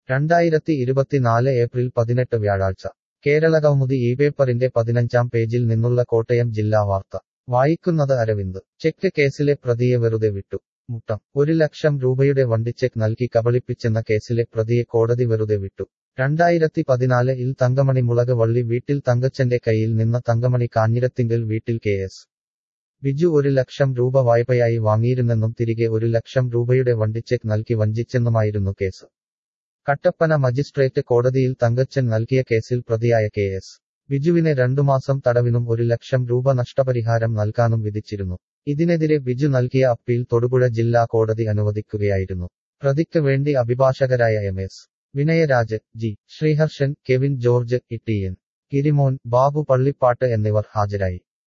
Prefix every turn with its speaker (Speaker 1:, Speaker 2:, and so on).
Speaker 1: രണ്ടായിരത്തി ഇരുപത്തിനാല് ഏപ്രിൽ പതിനെട്ട് വ്യാഴാഴ്ച കേരളകൗമുദി ഈ പേപ്പറിന്റെ പതിനഞ്ചാം പേജിൽ നിന്നുള്ള കോട്ടയം ജില്ലാ വാർത്ത വായിക്കുന്നത് അരവിന്ദ് ചെക്ക് കേസിലെ പ്രതിയെ വെറുതെ വിട്ടു മുട്ടം ഒരു ലക്ഷം രൂപയുടെ വണ്ടിച്ചെക്ക് നൽകി കബളിപ്പിച്ചെന്ന കേസിലെ പ്രതിയെ കോടതി വെറുതെ വിട്ടു രണ്ടായിരത്തി പതിനാല് ഇൽ തങ്കമണി മുളക് വള്ളി വീട്ടിൽ തങ്കച്ചന്റെ കയ്യിൽ നിന്ന് തങ്കമണി കാഞ്ഞിരത്തിങ്കൽ വീട്ടിൽ കെ എസ് ബിജു ഒരു ലക്ഷം രൂപ വായ്പയായി വാങ്ങിയിരുന്നെന്നും തിരികെ ഒരു ലക്ഷം രൂപയുടെ വണ്ടിച്ചെക്ക് നൽകി വഞ്ചിച്ചെന്നുമായിരുന്നു കേസ് കട്ടപ്പന മജിസ്ട്രേറ്റ് കോടതിയിൽ തങ്കച്ചൻ നൽകിയ കേസിൽ പ്രതിയായ കെ എസ് ബിജുവിനെ രണ്ടുമാസം തടവിനും ഒരു ലക്ഷം രൂപ നഷ്ടപരിഹാരം നൽകാനും വിധിച്ചിരുന്നു ഇതിനെതിരെ ബിജു നൽകിയ അപ്പീൽ തൊടുപുഴ ജില്ലാ കോടതി അനുവദിക്കുകയായിരുന്നു പ്രതിക്ക് വേണ്ടി അഭിഭാഷകരായ M S Vinayaraj G Sreeharshan Kevin George E T N Girimon Babu Pallippattu എന്നിവർ ഹാജരായി